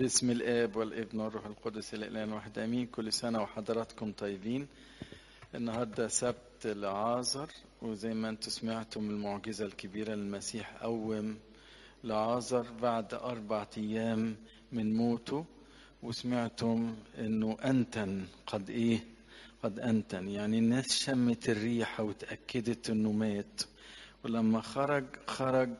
باسم الآب والابن والروح القدس الإله الواحد آمين كل سنة وحضراتكم طيبين النهاردة سبت لعازر وزي ما انتم سمعتم المعجزة الكبيرة للمسيح قوم لعازر بعد أربعة أيام من موته وسمعتم انه انتن قد ايه قد انتن يعني الناس شمت الريحة وتأكدت انه مات ولما خرج خرج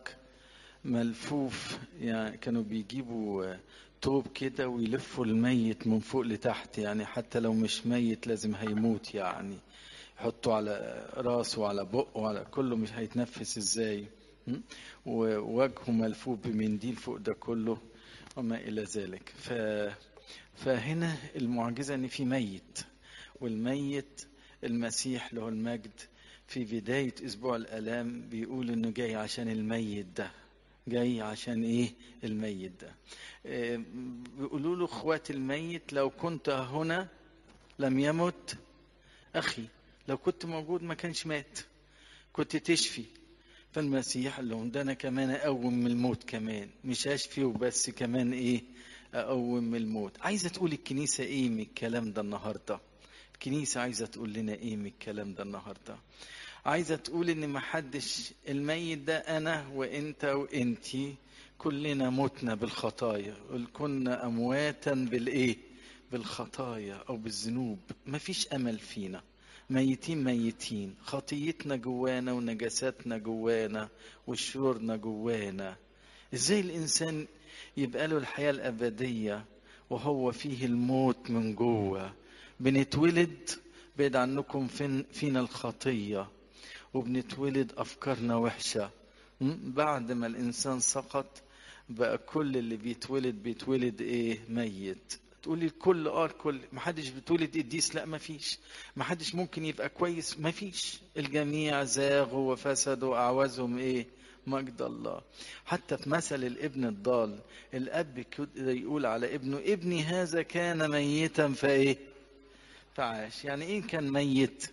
ملفوف يعني كانوا بيجيبوا توب كده ويلفوا الميت من فوق لتحت يعني حتى لو مش ميت لازم هيموت يعني يحطوا على راسه وعلى بقه وعلى كله مش هيتنفس ازاي ووجهه ملفوف بمنديل فوق ده كله وما الى ذلك ف فهنا المعجزه ان في ميت والميت المسيح له المجد في بدايه اسبوع الالام بيقول انه جاي عشان الميت ده جاي عشان ايه الميت ده إيه بيقولوا له اخوات الميت لو كنت هنا لم يمت اخي لو كنت موجود ما كانش مات كنت تشفي فالمسيح قال لهم ده انا كمان اقوم من الموت كمان مش اشفي وبس كمان ايه اقوم من الموت عايزه تقول الكنيسه ايه من الكلام ده النهارده الكنيسه عايزه تقول لنا ايه من الكلام ده النهارده عايزه تقول ان ما حدش الميت ده انا وانت وانتي كلنا متنا بالخطايا كنا امواتا بالايه بالخطايا او بالذنوب ما فيش امل فينا ميتين ميتين خطيتنا جوانا ونجاساتنا جوانا وشرورنا جوانا ازاي الانسان يبقى له الحياه الابديه وهو فيه الموت من جوه بنتولد بعيد عنكم فين فينا الخطيه وبنتولد افكارنا وحشه بعد ما الانسان سقط بقى كل اللي بيتولد بيتولد ايه ميت تقولي الكل اه الكل ما حدش بيتولد قديس لا ما فيش ما حدش ممكن يبقى كويس ما فيش الجميع زاغوا وفسدوا اعوزهم ايه مجد الله حتى في مثل الابن الضال الاب كده يقول على ابنه ابني هذا كان ميتا فايه فعاش يعني ايه كان ميت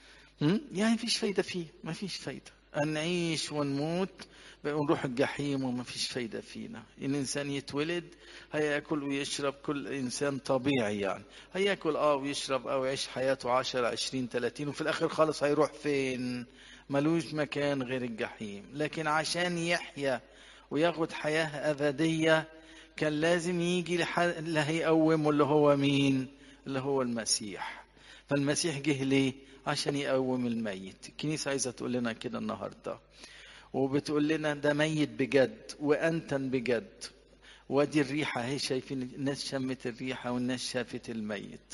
يعني مفيش فايده فيه مفيش فايده أن نعيش ونموت ونروح الجحيم وما فيش فايدة فينا الإنسان يتولد هياكل ويشرب كل إنسان طبيعي يعني هياكل آه ويشرب أو يعيش حياته عشرة عشرين تلاتين وفي الآخر خالص هيروح فين ملوش مكان غير الجحيم لكن عشان يحيا وياخد حياة أبدية كان لازم يجي اللي هيقومه اللي هو مين اللي هو المسيح فالمسيح جه ليه عشان يقوم الميت الكنيسة عايزة تقول لنا كده النهاردة وبتقول لنا ده ميت بجد وأنتن بجد وادي الريحة هي شايفين الناس شمت الريحة والناس شافت الميت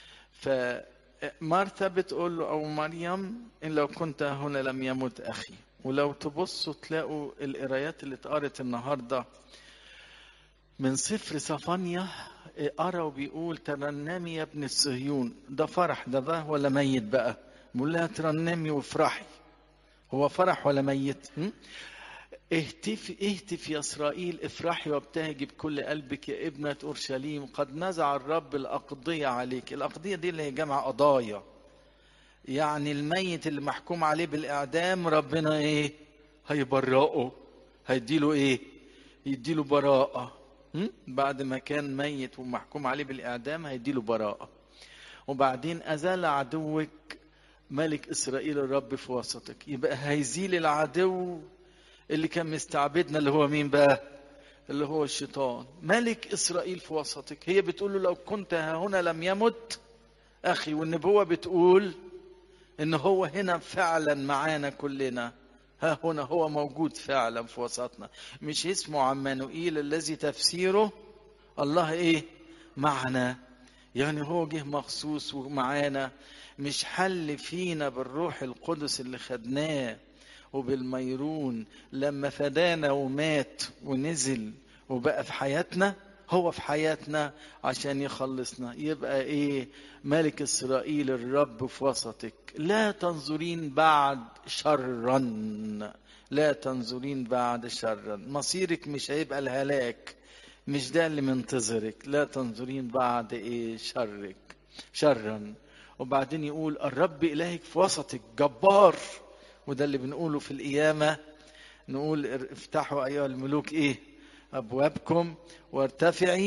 فمارثا بتقول له أو مريم إن لو كنت هنا لم يمت أخي ولو تبصوا تلاقوا القرايات اللي اتقرت النهارده من سفر صفانيا قرا وبيقول ترنمي يا ابن الصهيون ده فرح ده بقى ولا ميت بقى بيقول لها ترنمي وافرحي هو فرح ولا ميت اهتف اهتف يا اسرائيل افرحي وابتهجي بكل قلبك يا ابنة اورشليم قد نزع الرب الاقضية عليك الاقضية دي اللي هي جمع قضايا يعني الميت اللي محكوم عليه بالاعدام ربنا ايه هيبرئه هيديله ايه يديله براءه بعد ما كان ميت ومحكوم عليه بالإعدام هيديله براءة وبعدين أزال عدوك ملك إسرائيل الرب في وسطك يبقى هيزيل العدو اللي كان مستعبدنا اللي هو مين بقى اللي هو الشيطان ملك إسرائيل في وسطك هي بتقول له لو كنت هنا لم يمت أخي والنبوة بتقول إن هو هنا فعلا معانا كلنا ها هنا هو موجود فعلا في وسطنا مش اسمه عمانوئيل الذي تفسيره الله ايه معنا يعني هو جه مخصوص ومعانا مش حل فينا بالروح القدس اللي خدناه وبالميرون لما فدانا ومات ونزل وبقى في حياتنا هو في حياتنا عشان يخلصنا يبقى ايه ملك اسرائيل الرب في وسطك لا تنظرين بعد شرا لا تنظرين بعد شرا مصيرك مش هيبقى الهلاك مش ده اللي منتظرك لا تنظرين بعد ايه شرك شرا وبعدين يقول الرب الهك في وسطك جبار وده اللي بنقوله في القيامه نقول افتحوا ايها الملوك ايه أبوابكم وارتفعي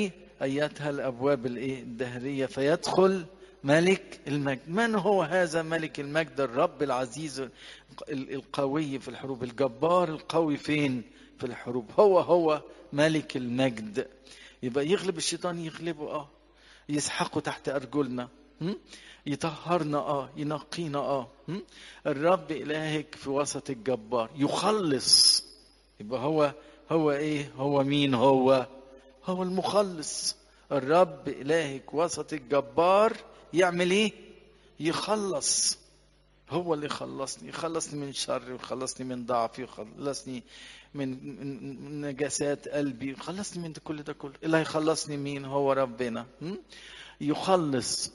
ايتها الابواب الايه الدهريه فيدخل ملك المجد من هو هذا ملك المجد الرب العزيز القوي في الحروب الجبار القوي فين في الحروب هو هو ملك المجد يبقى يغلب الشيطان يغلبه اه يسحقه تحت ارجلنا يطهرنا اه ينقينا اه الرب الهك في وسط الجبار يخلص يبقى هو هو ايه هو مين هو هو المخلص الرب الهك وسط الجبار يعمل ايه يخلص هو اللي خلصني يخلصني من شر ويخلصني من ضعفي ويخلصني من من نجاسات قلبي يخلصني من كل ده كله اللي هيخلصني مين هو ربنا يخلص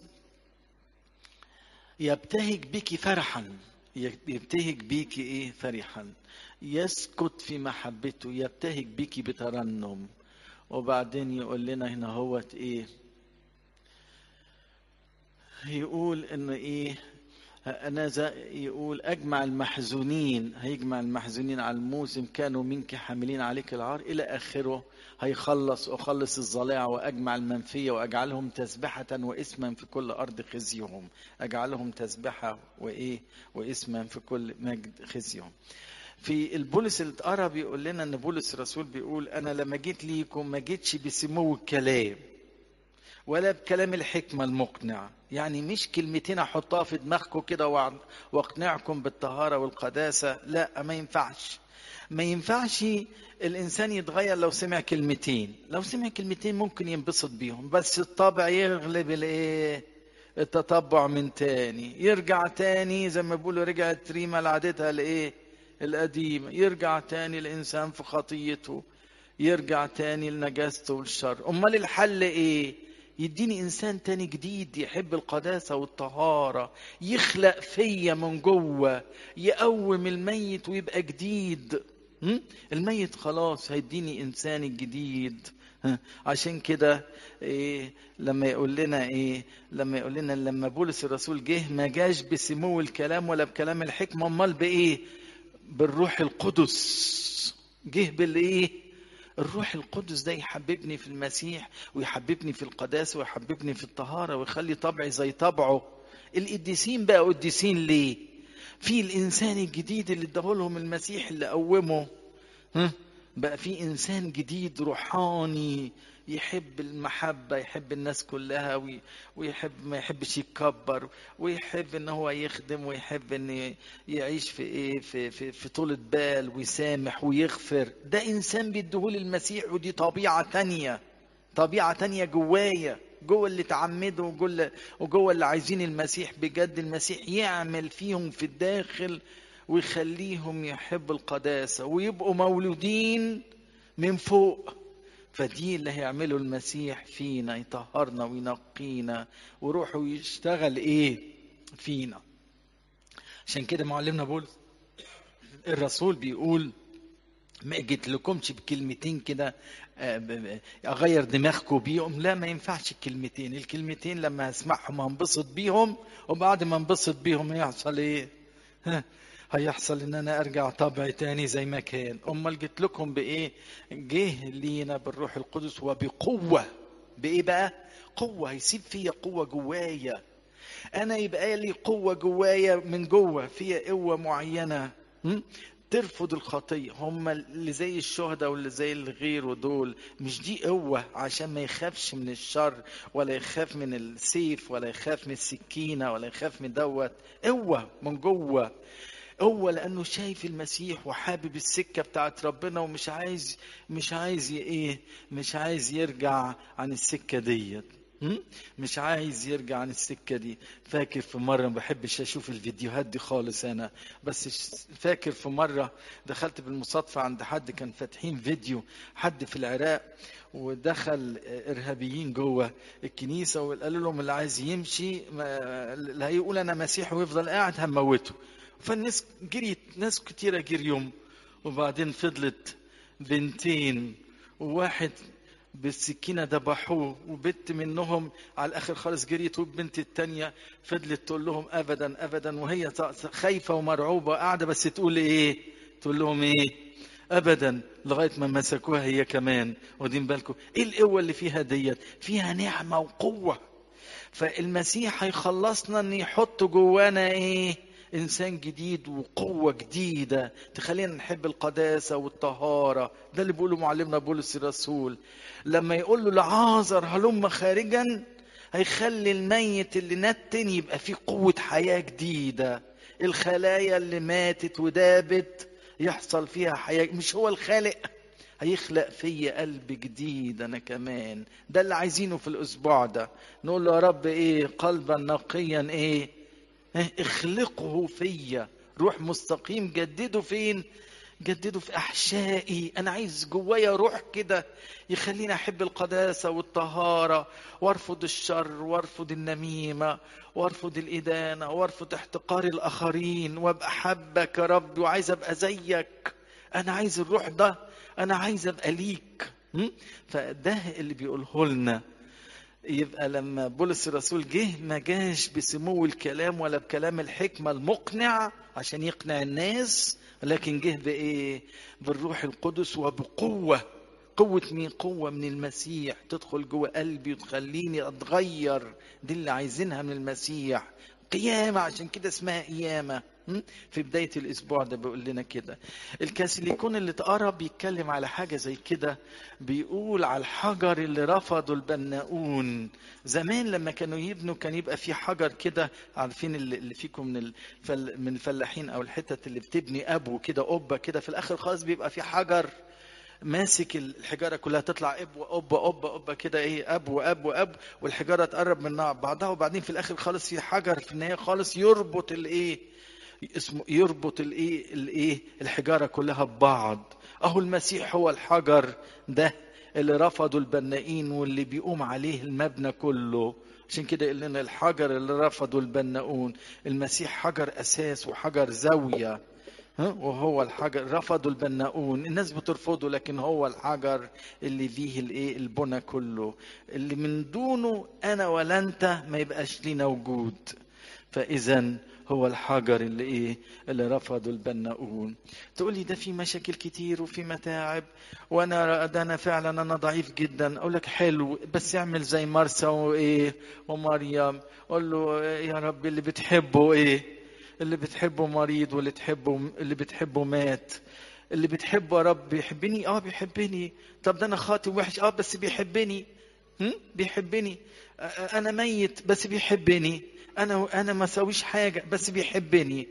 يبتهج بك فرحا يبتهج بك ايه فرحا يسكت في محبته يبتهج بك بترنم وبعدين يقول لنا هنا هوت ايه يقول ان ايه انا يقول اجمع المحزونين هيجمع المحزونين على الموسم كانوا منك حاملين عليك العار الى اخره هيخلص اخلص الظلاع واجمع المنفيه واجعلهم تسبحه واسما في كل ارض خزيهم اجعلهم تسبحه وايه واسما في كل مجد خزيهم في البولس اللي اتقرا بيقول لنا ان بولس الرسول بيقول انا لما جيت ليكم ما جيتش بسمو الكلام ولا بكلام الحكمة المقنع يعني مش كلمتين احطها في دماغكم كده واقنعكم بالطهارة والقداسة لا ما ينفعش ما ينفعش الانسان يتغير لو سمع كلمتين لو سمع كلمتين ممكن ينبسط بيهم بس الطبع يغلب الايه التطبع من تاني يرجع تاني زي ما بيقولوا رجعت ريما لعادتها الايه القديمة يرجع تاني الانسان في خطيته يرجع تاني لنجاسته والشر امال الحل ايه يديني انسان تاني جديد يحب القداسه والطهاره يخلق فيا من جوه يقوم الميت ويبقى جديد الميت خلاص هيديني انسان جديد عشان كده إيه لما يقول لنا ايه لما يقول لنا لما بولس الرسول جه ما جاش بسمو الكلام ولا بكلام الحكمه امال بايه بالروح القدس جه بالايه الروح القدس ده يحببني في المسيح ويحببني في القداسة ويحببني في الطهارة ويخلي طبعي زي طبعه القديسين بقى قديسين ليه في الإنسان الجديد اللي اداهولهم المسيح اللي قومه ها بقى في إنسان جديد روحاني يحب المحبة يحب الناس كلها ويحب ما يحبش يتكبر ويحب ان هو يخدم ويحب ان يعيش في ايه في في, في طولة بال ويسامح ويغفر ده انسان بيديهول المسيح ودي طبيعة تانية طبيعة تانية جوايا جوه اللي تعمدوا وجوه وجوه اللي عايزين المسيح بجد المسيح يعمل فيهم في الداخل ويخليهم يحبوا القداسة ويبقوا مولودين من فوق فدي اللي هيعمله المسيح فينا يطهرنا وينقينا وروحه يشتغل ايه فينا عشان كده معلمنا بولس الرسول بيقول ما جيت لكمش بكلمتين كده اغير دماغكم بيهم لا ما ينفعش الكلمتين الكلمتين لما اسمعهم هنبسط بيهم وبعد ما انبسط بيهم هيحصل ايه هيحصل ان انا ارجع طبعي تاني زي ما كان امال جيت لكم بايه جه لينا بالروح القدس وبقوه بايه بقى قوه هيسيب فيا قوه جوايا انا يبقى لي قوه جوايا من جوه فيا قوه معينه ترفض الخطية هم اللي زي الشهداء واللي زي الغير دول مش دي قوة عشان ما يخافش من الشر ولا يخاف من السيف ولا يخاف من السكينة ولا يخاف من دوت قوة من جوه هو لانه شايف المسيح وحابب السكه بتاعت ربنا ومش عايز مش عايز ايه مش عايز يرجع عن السكه ديت مش عايز يرجع عن السكه دي فاكر في مره ما بحبش اشوف الفيديوهات دي خالص انا بس فاكر في مره دخلت بالمصادفه عند حد كان فاتحين فيديو حد في العراق ودخل ارهابيين جوه الكنيسه وقالوا لهم اللي عايز يمشي اللي هيقول انا مسيحي ويفضل قاعد هموته فالناس جريت ناس كتيرة جريهم وبعدين فضلت بنتين وواحد بالسكينة ذبحوه وبنت منهم على الآخر خالص جريت والبنت التانية فضلت تقول لهم أبدا أبدا وهي خايفة ومرعوبة قاعدة بس تقول إيه تقول لهم إيه ابدا لغايه ما مسكوها هي كمان واخدين بالكم ايه القوه اللي فيها ديت فيها نعمه وقوه فالمسيح هيخلصنا ان يحط جوانا ايه انسان جديد وقوه جديده تخلينا نحب القداسه والطهاره ده اللي بيقوله معلمنا بولس الرسول لما يقول له لعازر هلم خارجا هيخلي الميت اللي نتن يبقى فيه قوه حياه جديده الخلايا اللي ماتت ودابت يحصل فيها حياه مش هو الخالق هيخلق فيا قلب جديد انا كمان ده اللي عايزينه في الاسبوع ده نقول له يا رب ايه قلبا نقيا ايه اخلقه فيا روح مستقيم جدده فين جدده في احشائي انا عايز جوايا روح كده يخليني احب القداسه والطهاره وارفض الشر وارفض النميمه وارفض الادانه وارفض احتقار الاخرين وابقى حبك يا رب وعايز ابقى زيك انا عايز الروح ده انا عايز ابقى ليك فده اللي بيقوله لنا يبقى لما بولس الرسول جه ما جاش بسمو الكلام ولا بكلام الحكمة المقنع عشان يقنع الناس لكن جه بإيه بالروح القدس وبقوة قوة مين قوة من المسيح تدخل جوه قلبي وتخليني أتغير دي اللي عايزينها من المسيح قيامة عشان كده اسمها قيامة في بداية الأسبوع ده بيقول لنا كده الكاثوليكون اللي اتقرا بيتكلم على حاجة زي كده بيقول على الحجر اللي رفضوا البناؤون زمان لما كانوا يبنوا كان يبقى في حجر كده عارفين اللي فيكم من الفل من الفلاحين أو الحتت اللي بتبني أبو كده قبة كده في الآخر خالص بيبقى في حجر ماسك الحجارة كلها تطلع اب واب واب واب كده ايه اب واب واب والحجارة تقرب من بعضها وبعدين في الاخر خالص في حجر في النهاية خالص يربط الايه اسمه يربط الايه الايه الحجاره كلها ببعض اهو المسيح هو الحجر ده اللي رفضوا البنائين واللي بيقوم عليه المبنى كله عشان كده يقول لنا الحجر اللي رفضوا البناؤون المسيح حجر اساس وحجر زاويه وهو الحجر رفضوا البناؤون الناس بترفضه لكن هو الحجر اللي فيه الايه البنى كله اللي من دونه انا ولا انت ما يبقاش لينا وجود فاذا هو الحجر اللي ايه اللي رفضوا البناؤون تقول لي ده في مشاكل كتير وفي متاعب وانا ده انا فعلا انا ضعيف جدا اقول لك حلو بس اعمل زي مرسى وايه ومريم قول له يا رب اللي بتحبه ايه اللي بتحبه مريض واللي تحبه اللي بتحبه مات اللي بتحبه يا رب بيحبني اه بيحبني طب ده انا خاطي وحش اه بس بيحبني هم؟ بيحبني انا ميت بس بيحبني انا انا ما سويش حاجه بس بيحبني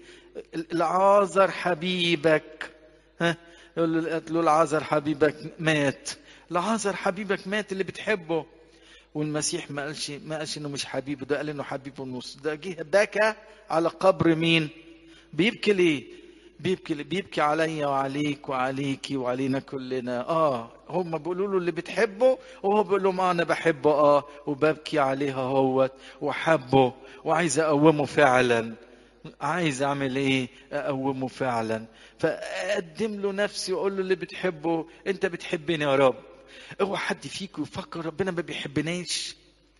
العازر حبيبك ها يقول له العازر حبيبك مات العازر حبيبك مات اللي بتحبه والمسيح ما قالش ما قالش انه مش حبيبه ده قال انه حبيبه النص ده جه بكى على قبر مين بيبكي ليه بيبكي بيبكي عليا وعليك وعليكي وعلينا كلنا اه هم بيقولوا له اللي بتحبه وهو بيقول لهم آه انا بحبه اه وببكي عليها هوت وحبه وعايز اقومه فعلا عايز اعمل ايه اقومه فعلا فاقدم له نفسي واقول له اللي بتحبه انت بتحبني يا رب اوعى حد فيكم يفكر ربنا ما بيحبناش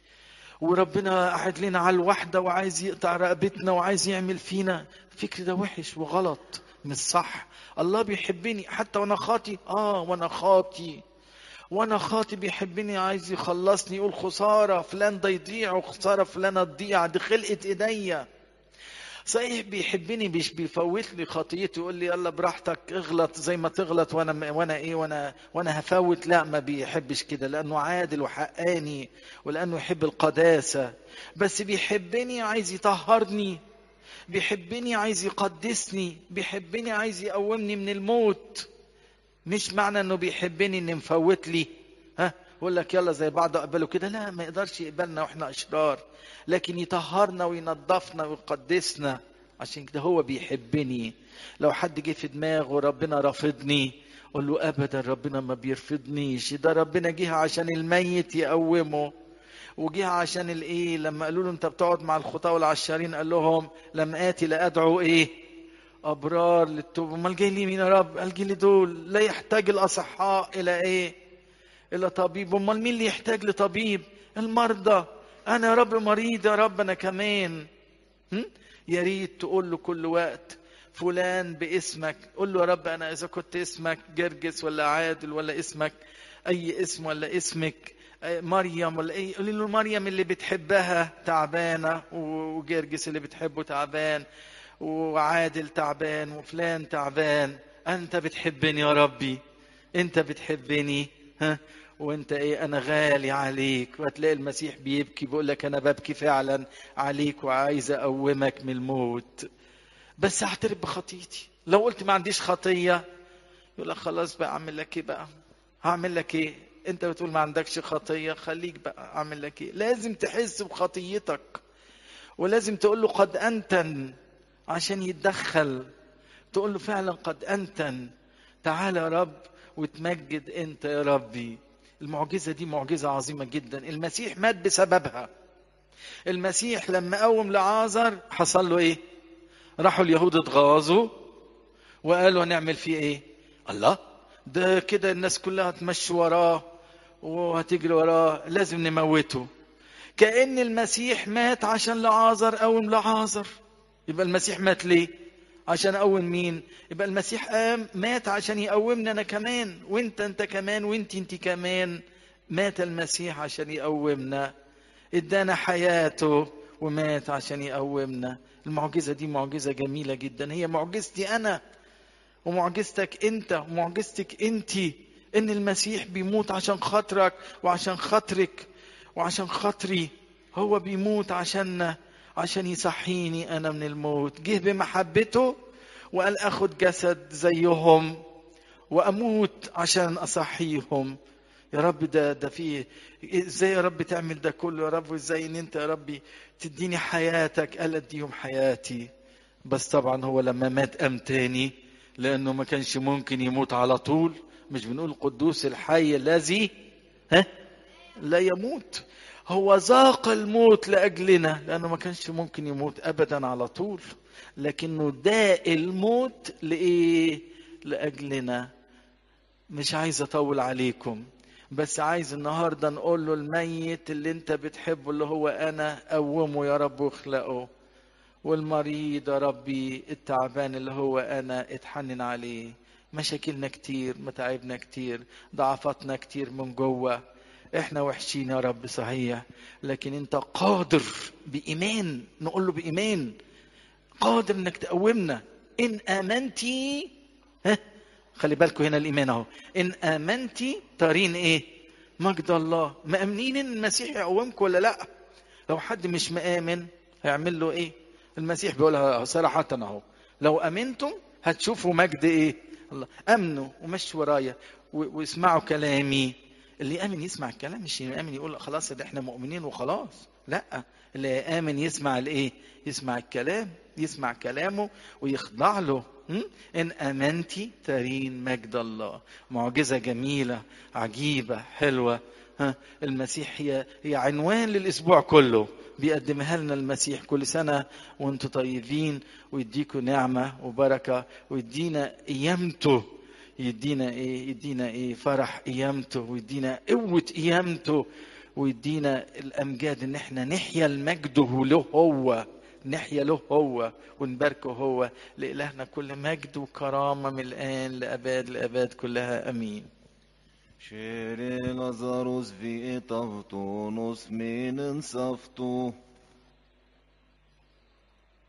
وربنا قاعد لنا على الوحدة وعايز يقطع رقبتنا وعايز يعمل فينا الفكر ده وحش وغلط مش صح الله بيحبني حتى وانا خاطي اه وانا خاطي وانا خاطي بيحبني عايز يخلصني يقول خسارة فلان ده يضيع وخسارة فلانة تضيع دي خلقة ايديا صحيح بيحبني مش بيفوت لي خطيتي يقول لي يلا براحتك اغلط زي ما تغلط وانا وانا ايه وانا وانا هفوت لا ما بيحبش كده لانه عادل وحقاني ولانه يحب القداسه بس بيحبني عايز يطهرني بيحبني عايز يقدسني بيحبني عايز يقومني من الموت مش معنى انه بيحبني ان مفوت لي ها يقول لك يلا زي بعض اقبله كده لا ما يقدرش يقبلنا واحنا اشرار لكن يطهرنا وينظفنا ويقدسنا عشان كده هو بيحبني لو حد جه في دماغه ربنا رافضني قول له ابدا ربنا ما بيرفضنيش ده ربنا جه عشان الميت يقومه وجه عشان الايه لما قالوا له انت بتقعد مع الخطاه والعشارين قال لهم لم اتي لادعو ايه ابرار للتوبه امال جاي لي مين يا رب قال جاي لي دول لا يحتاج الاصحاء الى ايه الى طبيب امال مين اللي يحتاج لطبيب المرضى انا يا رب مريض يا رب انا كمان هم؟ يا ريت تقول له كل وقت فلان باسمك قول له يا رب انا اذا كنت اسمك جرجس ولا عادل ولا اسمك اي اسم ولا اسمك مريم ولا ايه قولي له مريم اللي بتحبها تعبانه وجرجس اللي بتحبه تعبان وعادل تعبان وفلان تعبان انت بتحبني يا ربي انت بتحبني ها وانت ايه انا غالي عليك وهتلاقي المسيح بيبكي بيقول لك انا ببكي فعلا عليك وعايز اقومك من الموت بس اعترف بخطيتي لو قلت ما عنديش خطيه يقول لك خلاص بقى اعمل لك ايه بقى هعمل لك ايه انت بتقول ما عندكش خطيه خليك بقى اعمل لك ايه لازم تحس بخطيتك ولازم تقول له قد انتن عشان يتدخل تقول له فعلا قد انتن تعال يا رب وتمجد انت يا ربي المعجزه دي معجزه عظيمه جدا المسيح مات بسببها المسيح لما قوم لعازر حصل له ايه راحوا اليهود اتغاظوا وقالوا هنعمل فيه ايه الله ده كده الناس كلها هتمشي وراه وهتجري وراه لازم نموته كأن المسيح مات عشان لعازر قوم لعازر يبقى المسيح مات ليه عشان اقوم مين يبقى المسيح قام مات عشان يقومنا انا كمان وانت انت كمان وانت انت كمان مات المسيح عشان يقومنا ادانا حياته ومات عشان يقومنا المعجزه دي معجزه جميله جدا هي معجزتي انا ومعجزتك انت ومعجزتك انت ان المسيح بيموت عشان خاطرك وعشان خاطرك وعشان خاطري هو بيموت عشاننا عشان يصحيني انا من الموت جه بمحبته وقال اخد جسد زيهم واموت عشان اصحيهم يا رب ده ده فيه ازاي يا رب تعمل ده كله يا رب وازاي ان انت يا ربي تديني حياتك قال اديهم حياتي بس طبعا هو لما مات قام تاني لانه ما كانش ممكن يموت على طول مش بنقول قدوس الحي الذي ها لا يموت هو ذاق الموت لاجلنا لانه ما كانش ممكن يموت ابدا على طول لكنه داء الموت لايه لاجلنا مش عايز اطول عليكم بس عايز النهارده نقول له الميت اللي انت بتحبه اللي هو انا قومه يا رب واخلقه والمريض يا ربي التعبان اللي هو انا اتحنن عليه مشاكلنا كتير متاعبنا كتير ضعفاتنا كتير من جوه احنا وحشين يا رب صحيح لكن انت قادر بايمان نقول له بايمان قادر انك تقومنا ان امنتي ها خلي بالكم هنا الايمان اهو ان امنتي ترين ايه مجد الله مامنين ان المسيح يقومكم ولا لا لو حد مش مآمن هيعمل له ايه المسيح بيقولها صراحة اهو لو امنتم هتشوفوا مجد ايه الله امنوا ومشوا ورايا واسمعوا كلامي اللي يامن يسمع الكلام مش يامن يقول خلاص ده احنا مؤمنين وخلاص لا اللي يامن يسمع الايه يسمع الكلام يسمع كلامه ويخضع له ان امنتي ترين مجد الله معجزه جميله عجيبه حلوه ها المسيح هي هي عنوان للاسبوع كله بيقدمها لنا المسيح كل سنه وانتم طيبين ويديكم نعمه وبركه ويدينا قيامته يدينا ايه يدينا ايه فرح قيامته ويدينا قوه قيامته ويدينا الامجاد ان احنا نحيا المجده له هو نحيا له هو ونباركه هو لإلهنا كل مجد وكرامة من الآن لأباد لأباد كلها أمين Cere Lazarus vie tavtonus minen saftu,